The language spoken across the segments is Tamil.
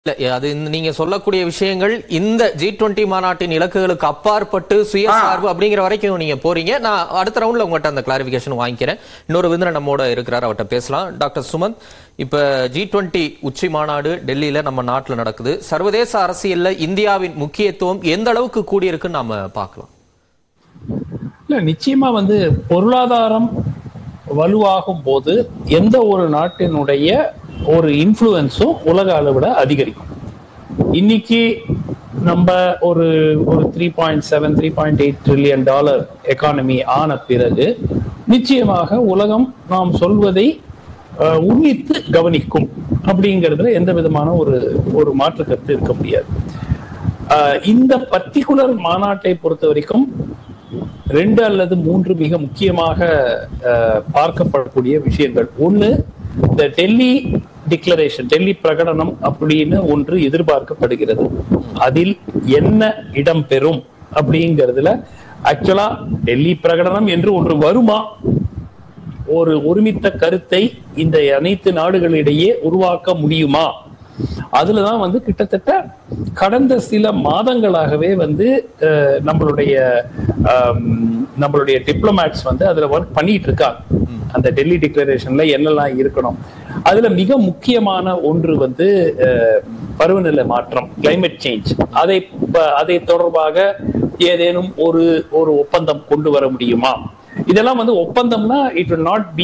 இல்ல அது இந்த- நீங்க சொல்லக்கூடிய விஷயங்கள் இந்த ஜி டுவெண்டி மாநாட்டின் இலக்குகளுக்கு அப்பாற்பட்டு சுயசார்பு அப்படிங்கிற வரைக்கும் நீங்க போறீங்க நான் அடுத்த ரவுண்ட்ல உங்கள்கிட்ட அந்த கிளாரிபிகேஷன் வாங்கிக்கிறேன் இன்னொரு விருந்தினர் நம்மோட இருக்கிறார் அவர்கிட்ட பேசலாம் டாக்டர் சுமந்த் இப்ப ஜி டுவெண்டி உச்சி மாநாடு டெல்லியில நம்ம நாட்டுல நடக்குது சர்வதேச அரசியல்ல இந்தியாவின் முக்கியத்துவம் எந்த அளவுக்கு கூடியிருக்குன்னு நாம பார்க்கலாம் இல்ல நிச்சயமா வந்து பொருளாதாரம் வலுவாகும் போது எந்த ஒரு நாட்டினுடைய ஒரு இன்ஃப்ளூயன்ஸும் உலக அளவுல அதிகரிக்கும் இன்னைக்கு நம்ம ஒரு ஒரு three point seven three point eight trillion dollar economy ஆன பிறகு நிச்சயமாக உலகம் நாம் சொல்வதை அஹ், உன்னித்து கவனிக்கும் அப்படிங்கிறதுல எந்த விதமான ஒரு ஒரு மாற்று கருத்து இருக்க முடியாது அஹ், இந்த பர்டிகுலர் மாநாட்டை பொறுத்த வரைக்கும் ரெண்டு அல்லது மூன்று மிக முக்கியமாக அஹ், பார்க்கப்படக்கூடிய விஷயங்கள் ஒண்ணு இந்த டெல்லி டிக்ளரேஷன் டெல்லி பிரகடனம் அப்படின்னு ஒன்று எதிர்பார்க்கப்படுகிறது அதில் என்ன இடம் பெறும் அப்படிங்கிறதுல ஆக்சுவலா டெல்லி பிரகடனம் என்று ஒன்று வருமா ஒரு ஒருமித்த கருத்தை இந்த அனைத்து நாடுகளிடையே உருவாக்க முடியுமா அதுலதான் வந்து கிட்டத்தட்ட கடந்த சில மாதங்களாகவே வந்து அஹ், நம்மளுடைய ஆம், நம்மளுடைய டிப்ளமேட்ஸ் வந்து அதுல ஒர்க் பண்ணிட்டு இருக்காங்க அந்த டெல்லி டிக்ளரேஷன்ல என்னெல்லாம் இருக்கணும் அதுல மிக முக்கியமான ஒன்று வந்து அஹ், பருவநிலை மாற்றம் கிளைமேட் சேஞ்ச் அதை ப- அதை தொடர்பாக ஏதேனும் ஒரு ஒரு ஒப்பந்தம் கொண்டு வர முடியுமா இதெல்லாம் வந்து ஒப்பந்தம்னா இட் will நாட் பி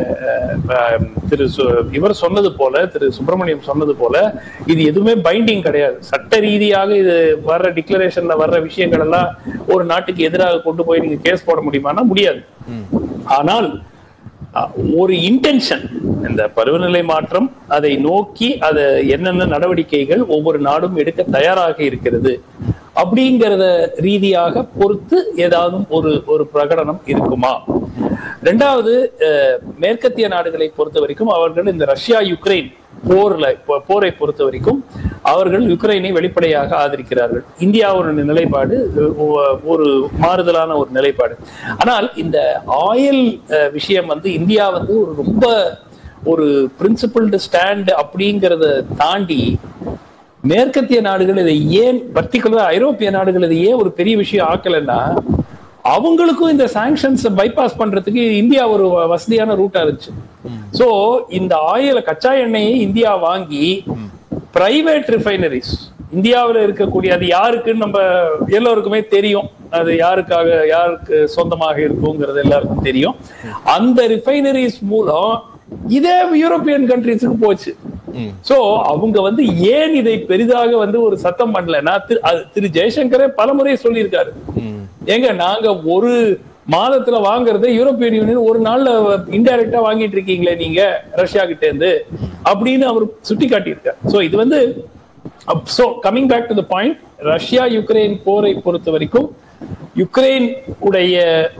திரு சு- இவர் சொன்னது போல திரு சுப்பிரமணியம் சொன்னது போல இது எதுவுமே பைண்டிங் கிடையாது சட்ட ரீதியாக இது வர்ற டிக்ளரேஷன்ல வர்ற விஷயங்கள் எல்லாம் ஒரு நாட்டுக்கு எதிராக கொண்டு போய் நீங்க கேஸ் போட முடியுமானா முடியாது ஆனால் அஹ், ஒரு இன்டென்ஷன் இந்த பருவநிலை மாற்றம் அதை நோக்கி அது என்னென்ன நடவடிக்கைகள் ஒவ்வொரு நாடும் எடுக்க தயாராக இருக்கிறது அப்படிங்கறத ரீதியாக பொறுத்து ஏதாவது ஒரு ஒரு பிரகடனம் இருக்குமா ரெண்டாவது அஹ், மேற்கத்திய நாடுகளை பொறுத்த வரைக்கும் அவர்கள் இந்த ரஷ்யா யுக்ரைன் போர்ல போ- போரை பொறுத்த வரைக்கும் அவர்கள் யுக்ரைனை வெளிப்படையாக ஆதரிக்கிறார்கள் இந்தியாவோட நிலைப்பாடு அஹ், ஒ- ஒரு மாறுதலான ஒரு நிலைப்பாடு ஆனால் இந்த ஆயில் விஷயம் வந்து இந்தியா வந்து ஒரு ரொம்ப ஒரு பிரின்சிபிள்டு ஸ்டாண்ட் அப்படிங்கறத தாண்டி மேற்கத்திய நாடுகள் இதை ஏன் பர்டிகுலரா ஐரோப்பிய நாடுகள் இதை ஏன் ஒரு பெரிய விஷயம் ஆக்கலைன்னா அவங்களுக்கும் இந்த சாங்ஷன்ஸ் பைபாஸ் பண்றதுக்கு இந்தியா ஒரு வ- வசதியான ரூட்டா இருந்துச்சு சோ இந்த ஆயில கச்சா எண்ணெயை இந்தியா வாங்கி பிரைவேட் ரிஃபைனரிஸ் இந்தியாவுல இருக்கக்கூடிய அது யாருக்குன்னு நம்ம எல்லோருக்குமே தெரியும் அது யாருக்காக யாருக்கு சொந்தமாக இருக்குங்கிறது எல்லாருக்கும் தெரியும் அந்த ரிஃபைனரிஸ் மூலம் இதே யூரோப்பியன் கண்ட்ரிஸுக்கு போச்சு ம். சோ அவங்க வந்து ஏன் இதை பெரிதாக வந்து ஒரு சத்தம் பண்ணலன்னா திரு அது திரு ஜெயசங்கரே பலமுறை சொல்லியிருக்காரு ம். ஏங்க நாங்க ஒரு மாதத்துல வாங்குறத யூரோப்பியன் யூனியன் ஒரு நாள்ல இன்டைரக்டா வாங்கிட்டு இருக்கீங்களே நீங்க ரஷ்யா கிட்ட இருந்து அப்படின்னு அவர் சுட்டி காட்டியிருக்கார் சோ இது வந்து so coming back to the point Russia Ukraine போரை பொறுத்த வரைக்கும் யுக்ரைன் உடைய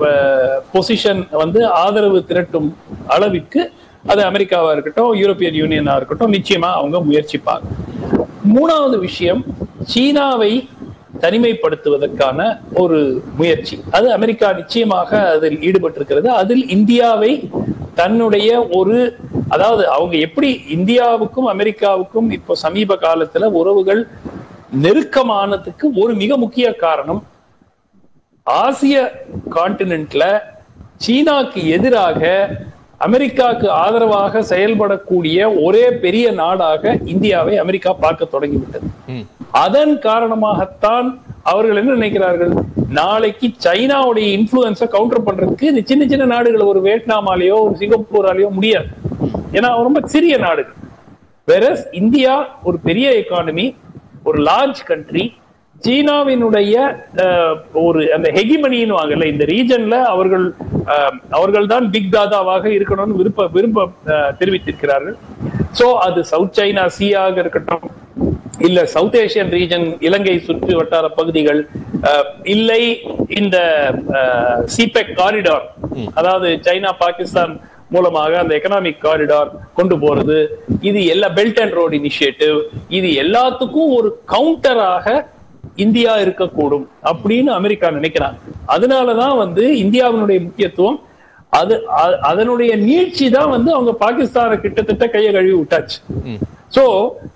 பொசிஷன் வந்து ஆதரவு திரட்டும் அளவிற்கு அது அமெரிக்காவா இருக்கட்டும் யூரோப்பியன் யூனியனா இருக்கட்டும் நிச்சயமா அவங்க முயற்சிப்பாங்க மூணாவது விஷயம் சீனாவை தனிமைப்படுத்துவதற்கான ஒரு முயற்சி அது அமெரிக்கா நிச்சயமாக அதில் ஈடுபட்டிருக்கிறது அதில் இந்தியாவை தன்னுடைய ஒரு அதாவது அவங்க எப்படி இந்தியாவுக்கும் அமெரிக்காவுக்கும் இப்போ சமீப காலத்துல உறவுகள் நெருக்கமானதுக்கு ஒரு மிக முக்கிய காரணம் ஆசிய கான்டினென்ட்ல சீனாக்கு எதிராக அமெரிக்காவுக்கு ஆதரவாக செயல்படக்கூடிய ஒரே பெரிய நாடாக இந்தியாவை அமெரிக்கா பார்க்க தொடங்கிவிட்டது ம். அதன் காரணமாகத்தான் அவர்கள் என்ன நினைக்கிறார்கள் நாளைக்கு சைனாவுடைய இன்ஃபுளுன்ஸ கவுண்டர் பண்றதுக்கு இந்த சின்ன சின்ன நாடுகள் ஒரு வியட்நாமாலேயோ ஒரு சிங்கப்பூராலேயோ முடியாது ஏன்னா ரொம்ப சிறிய நாடுகள் வேற இந்தியா ஒரு பெரிய எக்கானமி ஒரு லார்ஜ் கண்ட்ரி சீனாவினுடைய அஹ், ஒரு அந்த ஹெகிமனின்னு வாங்கல இந்த ரீஜன்ல அவர்கள் அவர்கள் தான் பிக் தாதாவாக இருக்கணும்னு விருப்ப விரும்ப அஹ், தெரிவித்திருக்கிறார்கள் சோ அது சவுத் சைனா சீயாக இருக்கட்டும் இல்ல சவுத் ஏசியன் ரீஜன் இலங்கை சுற்று வட்டார பகுதிகள் அஹ், இல்லை இந்த சிபெக் காரிடார் அதாவது சைனா பாகிஸ்தான் மூலமாக அந்த எக்கனாமிக் காரிடார் கொண்டு போறது இது எல்லா பெல்ட் அண்ட் ரோடு இனிஷியேட்டிவ் இது எல்லாத்துக்கும் ஒரு கவுண்டராக இந்தியா இருக்கக்கூடும் அப்படின்னு அமெரிக்கா நினைக்கிறாங்க அதனாலதான் வந்து இந்தியாவினுடைய முக்கியத்துவம் அது அ- அதனுடைய நீட்சி தான் வந்து அவங்க பாகிஸ்தானை கிட்டத்தட்ட கையை கழுவி விட்டாச்சு ம். சோ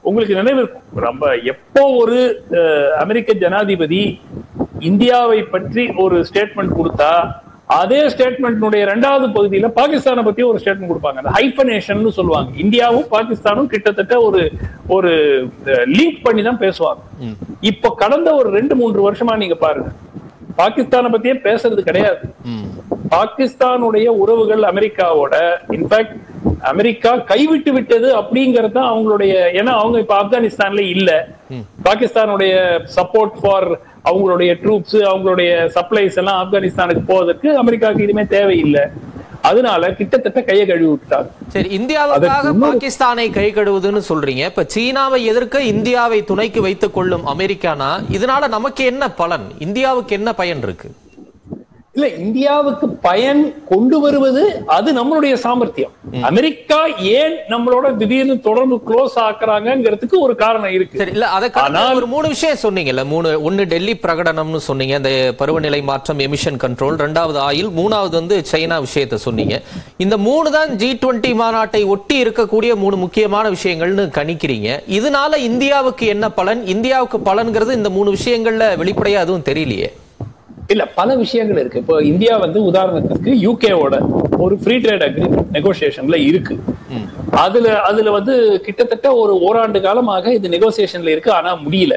உங்களுக்கு நினைவு இருக்கும் நம்ம எப்போ ஒரு அஹ், அமெரிக்க ஜனாதிபதி இந்தியாவை பற்றி ஒரு ஸ்டேட்மெண்ட் கொடுத்தா அதே ஸ்டேட்மெண்ட்னுடைய இரண்டாவது பகுதியில பாகிஸ்தானை பத்தி ஒரு ஸ்டேட்மெண்ட் கொடுப்பாங்க அந்த ஹைபனேஷன் சொல்லுவாங்க இந்தியாவும் பாகிஸ்தானும் கிட்டத்தட்ட ஒரு ஒரு லிங்க் பண்ணி தான் பேசுவாங்க இப்ப கடந்த ஒரு ரெண்டு மூன்று வருஷமா நீங்க பாருங்க பாகிஸ்தானை பத்தியே பேசுறது கிடையாது ம். பாகிஸ்தானுடைய உறவுகள் அமெரிக்காவோட இன்ஃபேக்ட் அமெரிக்கா கைவிட்டு விட்டது அப்படிங்கறது தான் அவங்களுடைய ஏன்னா அவங்க இப்ப ஆப்கானிஸ்தான்ல இல்ல பாகிஸ்தானுடைய சப்போர்ட் ஃபார் அவங்களுடைய ட்ரூப்ஸ் அவங்களுடைய சப்ளைஸ் எல்லாம் ஆப்கானிஸ்தானுக்கு போவதற்கு அமெரிக்காவுக்கு இனிமே தேவையில்லை அதனால கிட்டத்தட்ட கையை கழுவி விட்டாங்க சரி இந்தியாவுக்காக அதற்கு இன்னொரு- பாகிஸ்தானை கை கழுவுதுன்னு சொல்றீங்க இப்ப சீனாவை எதிர்க்க இந்தியாவை துணைக்கு வைத்துக் கொள்ளும் அமெரிக்கானா இதனால நமக்கு என்ன பலன் இந்தியாவுக்கு என்ன பயன் இருக்கு இல்ல இந்தியாவுக்கு பயன் கொண்டு வருவது அது நம்மளுடைய சாமர்த்தியம் அமெரிக்கா ஏன் நம்மளோட திடீர்னு தொடர்ந்து க்ளோஸ் ஆக்குறாங்கிறதுக்கு ஒரு காரணம் இருக்கு சரி இல்ல அதை கடந்து ஆனால்- ஒரு மூணு விஷயம் சொன்னீங்கல்ல மூணு ஒன்னு டெல்லி பிரகடனம்னு சொன்னீங்க அந்த பருவநிலை மாற்றம் எமிஷன் கண்ட்ரோல் ரெண்டாவது ஆயில் மூணாவது வந்து சைனா விஷயத்தை சொன்னீங்க இந்த மூணு தான் ஜி டுவெண்ட்டி மாநாட்டை ஒட்டி இருக்கக்கூடிய மூணு முக்கியமான விஷயங்கள்னு கணிக்கிறீங்க இதனால இந்தியாவுக்கு என்ன பலன் இந்தியாவுக்கு பலன்கிறது இந்த மூணு விஷயங்கள்ல வெளிப்படையா எதுவும் தெரியலையே இல்ல பல விஷயங்கள் இருக்கு இப்போ இந்தியா வந்து உதாரணத்துக்கு யூகேவோட ஒரு ஃப்ரீ ட்ரேட் அக்ரிமெண்ட் நெகோசியேஷன்ல இருக்கு அதுல அதுல வந்து கிட்டத்தட்ட ஒரு ஓராண்டு காலமாக இது நெகோசியேஷன்ல இருக்கு ஆனா முடியல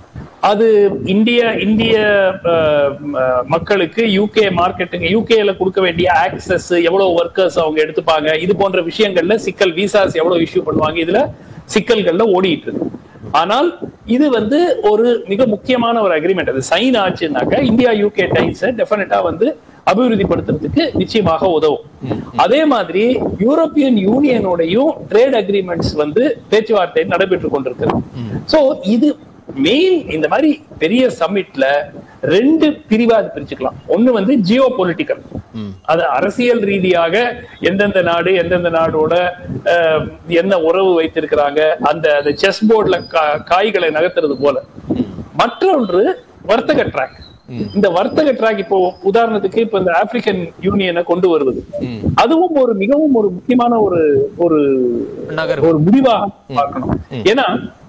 அது இந்திய இந்திய அஹ், ம- மக்களுக்கு யூகே மார்க்கெட்டுக்கு யூகேல கொடுக்க வேண்டிய ஆக்சஸ் எவ்வளவு ஒர்க்கர்ஸ் அவங்க எடுத்துப்பாங்க இது போன்ற விஷயங்கள்ல சிக்கல் விசாஸ் எவ்வளவு இஷ்யூ பண்ணுவாங்க இதுல சிக்கல்கள்ல ஓடிட்டு இருக்கு ஆனால் இது வந்து ஒரு மிக முக்கியமான ஒரு அக்ரிமெண்ட் அது சைன் ஆச்சுன்னாக்க இந்தியா யூகே டைஸ் டெஃபினட்டா வந்து அபிவிருத்திப்படுத்துறதுக்கு நிச்சயமாக உதவும் அதே மாதிரி யூரோப்பியன் யூனியனோடையும் ட்ரேட் அக்ரிமெண்ட்ஸ் வந்து பேச்சுவார்த்தை நடைபெற்று கொண்டிருக்கிறது சோ இது மெயின் இந்த மாதிரி பெரிய சம்மிட்ல ரெண்டு பிரிவா அது பிரிச்சுக்கலாம் ஒண்ணு வந்து ஜியோ பொலிட்டிக்கல் அது அரசியல் ரீதியாக எந்தெந்த நாடு எந்தெந்த நாடோட அஹ், என்ன உறவு வைத்திருக்கிறாங்க அந்த அந்த செஸ் போர்ட்ல காய்களை நகர்த்துறது போல மற்றொன்று வர்த்தக ட்ராக் இந்த வர்த்தக ட்ராக் இப்போ உதாரணத்துக்கு இப்ப இந்த ஆப்பிரிக்கன் யூனியனை கொண்டு வருவது அதுவும் ஒரு மிகவும் ஒரு முக்கியமான ஒரு ஒரு நகர்வு. ஒரு முடிவாக பார்க்கணும் ஏன்னா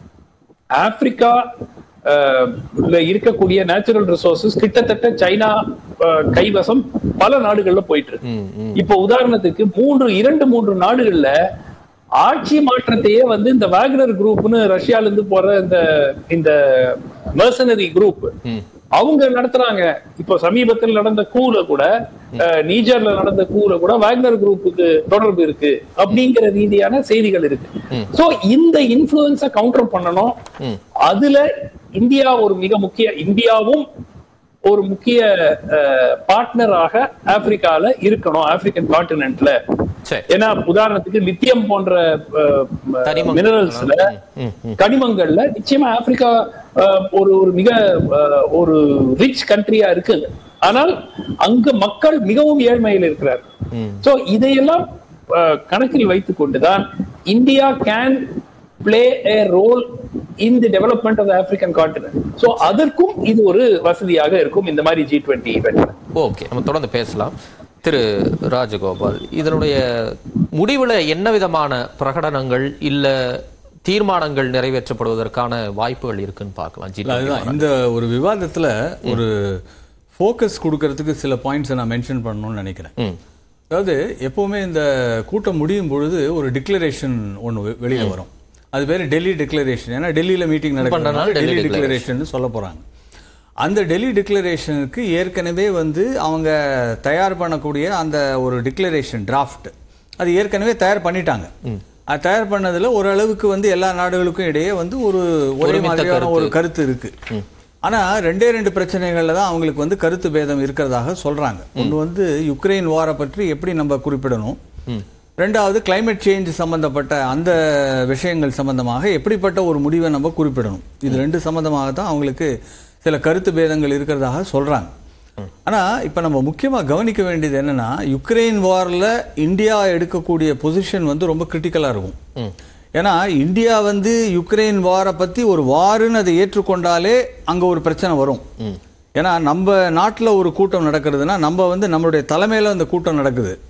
ஆப்பிரிக்கா அஹ், ல இருக்கக்கூடிய நேச்சுரல் ரிசோர்சஸ் கிட்டத்தட்ட சைனா அஹ், கைவசம் பல நாடுகள்ல போயிட்டு இருக்கு ம், ம். இப்போ உதாரணத்துக்கு மூன்று இரண்டு மூன்று நாடுகள்ல ஆட்சி மாற்றத்தையே வந்து இந்த வாக்னர் குரூப்னு ரஷ்யால இருந்து போற இந்த இந்த mercenary குரூப் அவங்க நடத்துறாங்க இப்போ சமீபத்தில் நடந்த கூல கூட அஹ், நீஜர்ல நடந்த கூல கூட வாக்னர் குரூப்புக்கு தொடர்பு இருக்கு அப்படிங்கிற ரீதியான செய்திகள் இருக்கு சோ இந்த இன்ஃபுளுன்ஸ கவுண்டர் பண்ணணும் அதுல இந்தியா ஒரு மிக முக்கிய இந்தியாவும் ஒரு முக்கிய பார்ட்னராக ஆப்பிரிக்கால இருக்கணும் ஆப்பிரிக்கன் கான்டினென்ட்ல சரி ஏன்னா உதாரணத்துக்கு லித்தியம் போன்ற கனிமங்கள். மினரல்ஸ்ல ம், ம். கனிமங்கள்ல நிச்சயமா ஆப்பிரிக்கா அஹ், ஒரு ஒரு மிக அஹ், ஒரு ரிச் கண்ட்ரியா இருக்குது ஆனால் அங்கு மக்கள் மிகவும் ஏழ்மையில் இருக்கிறார் சோ இதையெல்லாம் அஹ், கணக்கில் வைத்துக் கொண்டுதான் India can play a role in the development of African continent so அதற்கும் இது ஒரு வசதியாக இருக்கும் இந்த மாதிரி ஜி டுவெண்ட்டி ஈவெண்ட் ஓகே நம்ம தொடர்ந்து பேசலாம் திரு ராஜகோபால் இதனுடைய முடிவுல என்ன விதமான பிரகடனங்கள் இல்ல தீர்மானங்கள் நிறைவேற்றப்படுவதற்கான வாய்ப்புகள் இருக்குன்னு பார்க்கலாம் ஜி இல்ல, அதுதான் இந்த ஒரு விவாதத்துல ஒரு ஃபோக்கஸ் கொடுக்கறதுக்கு சில பாயிண்ட்ஸை நான் மென்ஷன் பண்ணணும்னு நினைக்கிறேன் ம் அதாவது எப்பவுமே இந்த கூட்டம் முடியும் பொழுது ஒரு டிக்ளரேஷன் ஒன்று வெளியில வரும் அது பேர் டெல்லி டிக்ளரேஷன் ஏன்னா டெல்லியில மீட்டிங் பண்ணனால நடக்கிறதுனால டெல்லி டெல்லி டிக்ளரேஷன் சொல்ல போறாங்க அந்த டெல்லி டிக்ளரேஷனுக்கு ஏற்கனவே வந்து அவங்க தயார் பண்ணக்கூடிய அந்த ஒரு டிக்ளரேஷன் டிராஃப்ட் அது ஏற்கனவே தயார் பண்ணிட்டாங்க அது தயார் பண்ணதுல ஓரளவுக்கு வந்து எல்லா நாடுகளுக்கும் இடையே வந்து ஒரு ஒரே ஒருமித்த மாதிரியான கருத்து. ஒரு கருத்து இருக்கு ஆனா ரெண்டே ரெண்டு பிரச்சனைகள்ல தான் அவங்களுக்கு வந்து கருத்து பேதம் இருக்கிறதாக சொல்றாங்க ஒன்று வந்து யுக்ரைன் வாரை பற்றி எப்படி நம்ம குறிப்பிடணும் ரெண்டாவது கிளைமேட் சேஞ்ச் சம்பந்தப்பட்ட அந்த விஷயங்கள் சம்பந்தமாக எப்படிப்பட்ட ஒரு முடிவை நம்ம குறிப்பிடணும் இது ரெண்டு சம்பந்தமாக தான் அவங்களுக்கு சில கருத்து பேதங்கள் இருக்கிறதாக சொல்றாங்க ஆனா இப்ப நம்ம முக்கியமா கவனிக்க வேண்டியது என்னன்னா யுக்ரைன் வார்ல இந்தியா எடுக்கக்கூடிய பொசிஷன் வந்து ரொம்ப கிரிட்டிக்கலா இருக்கும் ஏன்னா இந்தியா வந்து யுக்ரைன் வாரை பத்தி ஒரு வாருன்னு அதை ஏற்றுக்கொண்டாலே அங்க ஒரு பிரச்சனை வரும் ஏன்னா நம்ம நாட்டுல ஒரு கூட்டம் நடக்கிறதுனா நம்ம வந்து நம்மளுடைய தலைமையில அந்த கூட்டம் நடக்குது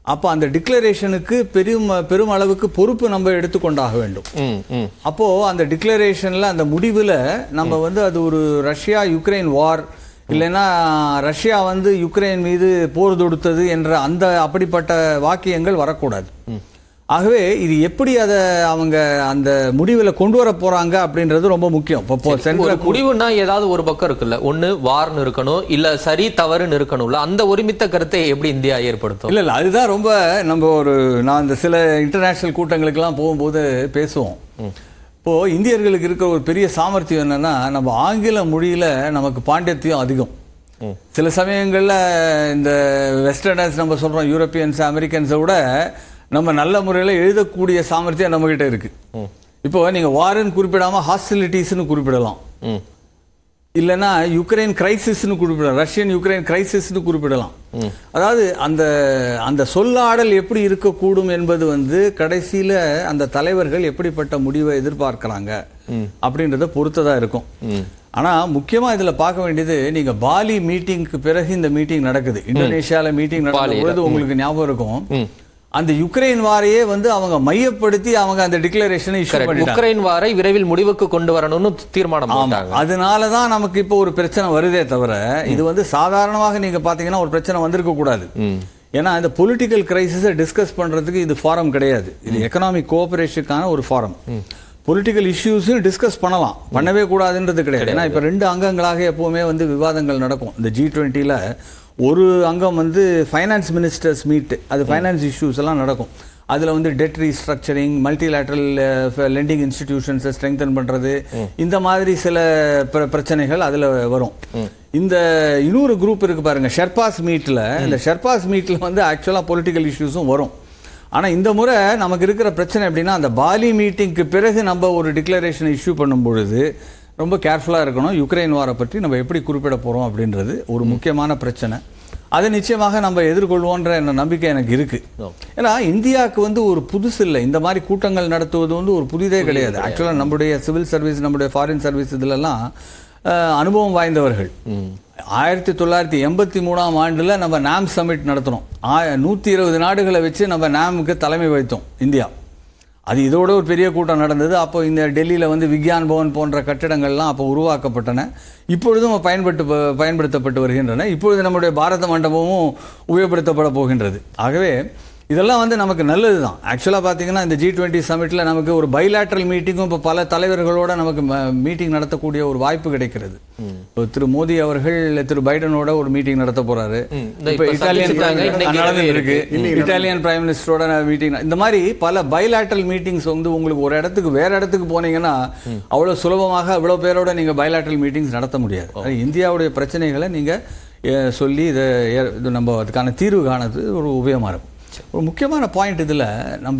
அப்போ அந்த டிக்ளரேஷனுக்கு பெரும் பெரும் அளவுக்கு பொறுப்பு நம்ம எடுத்துக்கொண்டாக வேண்டும் ம் ம் அப்போ அந்த டிக்ளரேஷன்ல அந்த முடிவுல நம்ம வந்து அது ஒரு ரஷ்யா யுக்ரைன் வார் இல்லைன்னா ரஷ்யா வந்து யுக்ரைன் மீது போர் தொடுத்தது என்ற அந்த அப்படிப்பட்ட வாக்கியங்கள் வரக்கூடாது ஆகவே இது எப்படி அதை அவங்க அந்த முடிவுல கொண்டு வர போறாங்க அப்படின்றது ரொம்ப முக்கியம் இப்போ ஒரு சென்ட்ரல் முடிவுன்னா ஏதாவது ஒரு பக்கம் இருக்குல்ல ஒண்ணு வார்னு இருக்கணும் இல்ல சரி தவறுன்னு இருக்கணும்ல அந்த ஒருமித்த கருத்தை எப்படி இந்தியா ஏற்படுத்தும் இல்ல இல்ல அதுதான் ரொம்ப நம்ம ஒரு நான் இந்த சில இன்டர்நேஷனல் கூட்டங்களுக்கெல்லாம் போகும்போது பேசுவோம் இப்போ இந்தியர்களுக்கு இருக்கிற ஒரு பெரிய சாமர்த்தியம் என்னன்னா நம்ம ஆங்கில மொழியில நமக்கு பாண்டித்யம் அதிகம் சில சமயங்கள்ல இந்த வெஸ்டர்னர்ஸ் நம்ம சொல்றோம் யூரோப்பியன்ஸ் அமெரிக்கன்ஸை விட நம்ம நல்ல முறையில எழுதக்கூடிய சாமர்த்தியம் நம்ம கிட்ட இருக்கு இப்போ நீங்க வாருன்னு குறிப்பிடாம ஹாஸ்டிலிட்டிஸ்னு குறிப்பிடலாம் ம் இல்லைன்னா யுக்ரைன் கிரைசிஸ்னு குறிப்பிடலாம் ரஷ்யன் யுக்ரைன் கிரைசிஸ்னு குறிப்பிடலாம் அதாவது அந்த அந்த சொல்லாடல் எப்படி இருக்கக்கூடும் என்பது வந்து கடைசியில அந்த தலைவர்கள் எப்படிப்பட்ட முடிவை எதிர்பார்க்கறாங்க அப்படின்றத பொறுத்ததா இருக்கும் ஆனா முக்கியமா இதுல பார்க்க வேண்டியது நீங்க பாலி மீட்டிங்க்கு பிறகு இந்த மீட்டிங் நடக்குது இந்தோனேஷியால மீட்டிங் நடக்கும் பாலியில. பொழுது உங்களுக்கு ஞாபகம் இருக்கும் அந்த யுக்ரைன் வாரையே வந்து அவங்க மையப்படுத்தி அவங்க அந்த டிக்ளரேஷனை இஷ்யூ Correct. பண்ணிட்டாங்க உக்ரைன் வாரை விரைவில் முடிவுக்கு கொண்டு வரணும்னு தீர்மானம் போட்டாங்க அதனால தான் நமக்கு இப்போ ஒரு பிரச்சனை வருதே தவிர இது வந்து சாதாரணமாக நீங்க பாத்தீங்கன்னா ஒரு பிரச்சனை வந்திருக்க கூடாது ஏன்னா இந்த பொலிட்டிக்கல் கிரைசிஸை டிஸ்கஸ் பண்றதுக்கு இது ஃபாரம் கிடையாது இது எக்கனாமிக் கோஆபரேஷனுக்கான ஒரு ஃபாரம் பொலிட்டிக்கல் இஷ்யூஸையும் டிஸ்கஸ் பண்ணலாம் பண்ணவே கூடாதுன்றது கிடையாது ஏன்னா இப்போ ரெண்டு அங்கங்களாக எப்பவுமே வந்து விவாதங்கள் நடக்கும் இந்த ஜி டுவெண்ட்டியில் ஒரு அங்கம் வந்து ஃபைனான்ஸ் மினிஸ்டர்ஸ் மீட் அது ஃபைனான்ஸ் இஷ்யூஸ் எல்லாம் நடக்கும் அதுல வந்து டெட் ரீஸ்ட்ரக்சரிங் மல்டிலேட்ரல் லெண்டிங் இன்ஸ்டிடியூஷன்ஸை ஸ்ட்ரெங்தன் பண்றது இந்த மாதிரி சில பிர- பிரச்சனைகள் அதுல வரும் இந்த இன்னொரு குரூப் இருக்கு பாருங்க ஷெர்பாஸ் மீட்ல இந்த ஷெர்பாஸ் மீட்ல வந்து ஆக்சுவலா பொலிட்டிக்கல் இஷ்யூஸும் வரும் ஆனா இந்த முறை நமக்கு இருக்கிற பிரச்சனை எப்படின்னா அந்த பாலி மீட்டிங்க்கு பிறகு நம்ம ஒரு டிக்ளரேஷன் இஷ்யூ பண்ணும் பொழுது ரொம்ப கேர்ஃபுல்லா இருக்கணும் யுக்ரைன் வாரை பற்றி நம்ம எப்படி குறிப்பிட போறோம் அப்படின்றது ஒரு முக்கியமான பிரச்சனை அதை நிச்சயமாக நம்ம எதிர்கொள்வோன்ற என்ற நம்பிக்கை எனக்கு இருக்கு ஏன்னா இந்தியாவுக்கு வந்து ஒரு புதுசு இல்லை இந்த மாதிரி கூட்டங்கள் நடத்துவது வந்து ஒரு புதிதே கிடையாது ஆக்சுவலாக நம்முடைய சிவில் சர்வீஸ் நம்முடைய ஃபாரின் சர்வீஸ் இதுலலாம் அஹ், அனுபவம் வாய்ந்தவர்கள் ஆயிரத்தி தொள்ளாயிரத்தி எண்பத்தி மூணாம் ஆண்டுல நம்ம நாம் சமிட் நடத்தினோம் ஆய- நூத்தி இருபது நாடுகளை வச்சு நம்ம நாமுக்கு தலைமை வைத்தோம் இந்தியா அது இதோட ஒரு பெரிய கூட்டம் நடந்தது அப்போ இந்த டெல்லியில் வந்து விக்யான் பவன் போன்ற கட்டிடங்கள்லாம் அப்போ உருவாக்கப்பட்டன இப்பொழுதும் பயன்பட்டு பயன்படுத்தப்பட்டு வருகின்றன இப்பொழுது நம்முடைய பாரத மண்டபமும் உபயோகப்படுத்தப்பட போகின்றது ஆகவே இதெல்லாம் வந்து நமக்கு நல்லது தான் ஆக்சுவலாக பார்த்தீங்கன்னா இந்த ஜி டுவெண்ட்டி சமிட்டில் நமக்கு ஒரு பைலாட்ரல் மீட்டிங்கும் இப்போ பல தலைவர்களோட நமக்கு மீட்டிங் நடத்தக்கூடிய ஒரு வாய்ப்பு கிடைக்கிறது இப்போ திரு மோடி அவர்கள் திரு பைடனோட ஒரு மீட்டிங் நடத்த போறாரு ம். இந்த இப்போ இப்ப இட்டாலியன் சந்திச்சிருக்காங்க. இன்னைக்கு நடந்துட்டு இருக்கு இருக்கு. இட்டாலியன் பிரைம் மினிஸ்டரோட மீட்டிங் இந்த மாதிரி பல பைலாட்ரல் மீட்டிங்ஸ் வந்து உங்களுக்கு ஒரு இடத்துக்கு வேற இடத்துக்கு போனீங்கன்னா அவ்வளவு சுலபமாக அவ்வளவு பேரோட நீங்க பைலாட்ரல் மீட்டிங்ஸ் நடத்த முடியாது அது இந்தியாவுடைய பிரச்சனைகளை நீங்க அஹ், சொல்லி இதை ஏ- இது நம்ம அதுக்கான தீர்வு காணது ஒரு உபயோகமா இருக்கும் ஒரு முக்கியமான பாயிண்ட் இதுல நம்ம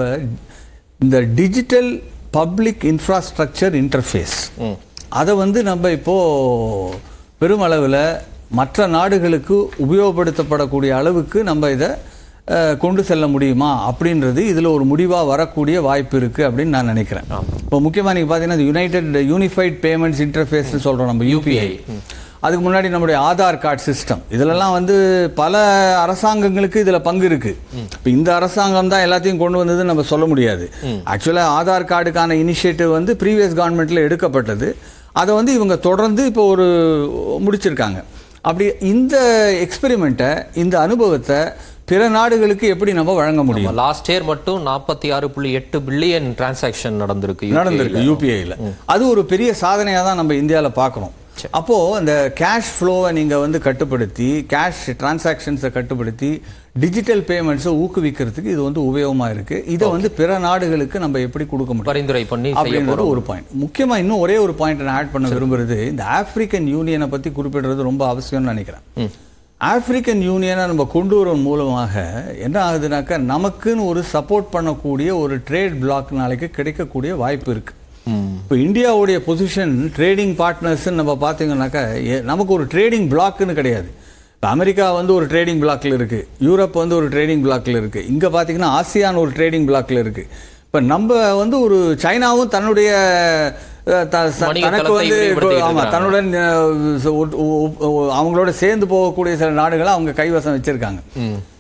இந்த டிஜிட்டல் பப்ளிக் இன்ஃப்ராஸ்ட்ரக்சர் இன்டர்ஃபேஸ் அதை வந்து நம்ம இப்போ பெருமளவில் மற்ற நாடுகளுக்கு உபயோகப்படுத்தப்படக்கூடிய அளவுக்கு நம்ம இதை அஹ், கொண்டு செல்ல முடியுமா அப்படின்றது இதில் ஒரு முடிவாக வரக்கூடிய வாய்ப்பு இருக்கு அப்படின்னு நான் நினைக்கிறேன் இப்போ முக்கியமாக நீங்கள் பார்த்தீங்கன்னா யுனைடெட் யூனிஃபைட் பேமெண்ட்ஸ் இன்டர்ஃபேஸ்னு சொல்கிறோம் நம்ம யூபிஐ அதுக்கு முன்னாடி நம்முடைய ஆதார் கார்டு சிஸ்டம் இதுலலாம் வந்து பல அரசாங்கங்களுக்கு இதுல பங்கு இருக்கு இப்போ இந்த அரசாங்கம் தான் எல்லாத்தையும் கொண்டு வந்ததுன்னு நம்ம சொல்ல முடியாது ஆக்சுவலாக ஆதார் கார்டுக்கான இனிஷியேட்டிவ் வந்து ப்ரீவியஸ் கவர்மெண்ட்ல எடுக்கப்பட்டது அதை வந்து இவங்க தொடர்ந்து இப்போ ஒரு முடிச்சிருக்காங்க அப்படி இந்த எக்ஸ்பெரிமெண்ட்டை இந்த அனுபவத்தை பிற நாடுகளுக்கு எப்படி நம்ம வழங்க முடியும் லாஸ்ட் இயர் மட்டும் நாற்பத்தி ஆறு புள்ளி எட்டு பில்லியன் டிரான்சாக்ஷன் நடந்திருக்கு UPI ல. நடந்திருக்கு யூபிஐல அது ஒரு பெரிய சாதனையா தான் நம்ம இந்தியால பார்க்கறோம் அப்போ அந்த கேஷ் ஃப்ளோவை நீங்க வந்து கட்டுப்படுத்தி கேஷ் டிரான்சாக்ஷன்ஸை கட்டுப்படுத்தி டிஜிட்டல் பேமெண்ட்ஸை ஊக்குவிக்கிறதுக்கு இது வந்து உபயோகமா இருக்கு இதை வந்து பிற நாடுகளுக்கு நம்ம எப்படி கொடுக்க முடியும் பரிந்துரை பண்ணி செய்ய அப்படின்றது ஒரு பாயிண்ட் முக்கியமா இன்னும் ஒரே ஒரு பாயிண்ட் நான் ஆட் பண்ண விரும்புறது இந்த ஆப்பிரிக்கன் யூனியனை பத்தி குறிப்பிடுறது ரொம்ப அவசியம்னு நினைக்கிறேன் ஆப்பிரிக்கன் யூனியனை நம்ம கொண்டு வரும் மூலமாக என்ன ஆகுதுனாக்கா நமக்குன்னு ஒரு சப்போர்ட் பண்ணக்கூடிய ஒரு ட்ரேட் பிளாக் நாளைக்கு கிடைக்கக்கூடிய வாய்ப்பு இருக்கு இப்போ இந்தியாவுடைய பொசிஷன் ட்ரேடிங் பார்ட்னர்ஸ் நம்ம பார்த்தீங்கன்னாக்கா எ- நமக்கு ஒரு ட்ரேடிங் பிளாக்னு கிடையாது இப்போ அமெரிக்கா வந்து ஒரு ட்ரேடிங் பிளாக்ல இருக்கு யூரோப் வந்து ஒரு ட்ரேடிங் பிளாக்ல இருக்கு இங்க பார்த்தீங்கன்னா ஆசியான் ஒரு ட்ரேடிங் பிளாக்ல இருக்கு இப்போ நம்ம வந்து ஒரு சைனாவும் தன்னுடைய அஹ், த- ச- வணிக தனக்கு தளத்தை வந்து விரிவுபடுத்திக்கிட்டு ஆமா இருக்காங்க. தன்னுடன் அஹ், ஒ- ஒ- ஒ- அவங்களோட சேர்ந்து போகக்கூடிய சில நாடுகளை அவங்க கைவசம் வச்சிருக்காங்க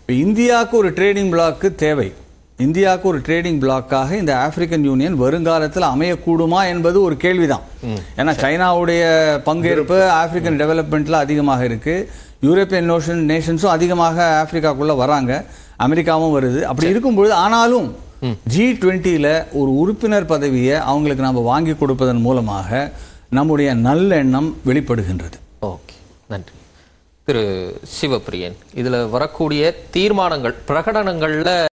இப்போ இந்தியாவுக்கு ஒரு ட்ரேடிங் பிளாக்கு தேவை இந்தியாவுக்கு ஒரு ட்ரேடிங் பிளாக்காக இந்த ஆப்பிரிக்கன் யூனியன் வருங்காலத்தில் அமையக்கூடுமா என்பது ஒரு கேள்விதான் ஏன்னா சைனாவுடைய பங்கேற்பு ஆப்பிரிக்கன் டெவலப்மெண்ட்ல அதிகமாக இருக்கு யூரோப்பியன் நோஷன் நேஷன்ஸும் அதிகமாக ஆப்பிரிக்காக்குள்ள வராங்க அமெரிக்காவும் வருது அப்படி இருக்கும்பொழுது ஆனாலும் ஜி டுவெண்ட்டியில் ஒரு உறுப்பினர் பதவியை அவங்களுக்கு நாம் வாங்கி கொடுப்பதன் மூலமாக நம்முடைய நல்லெண்ணம் வெளிப்படுகின்றது ஓகே நன்றி திரு சிவப்பிரியன் இதுல வரக்கூடிய தீர்மானங்கள் பிரகடனங்கள்ல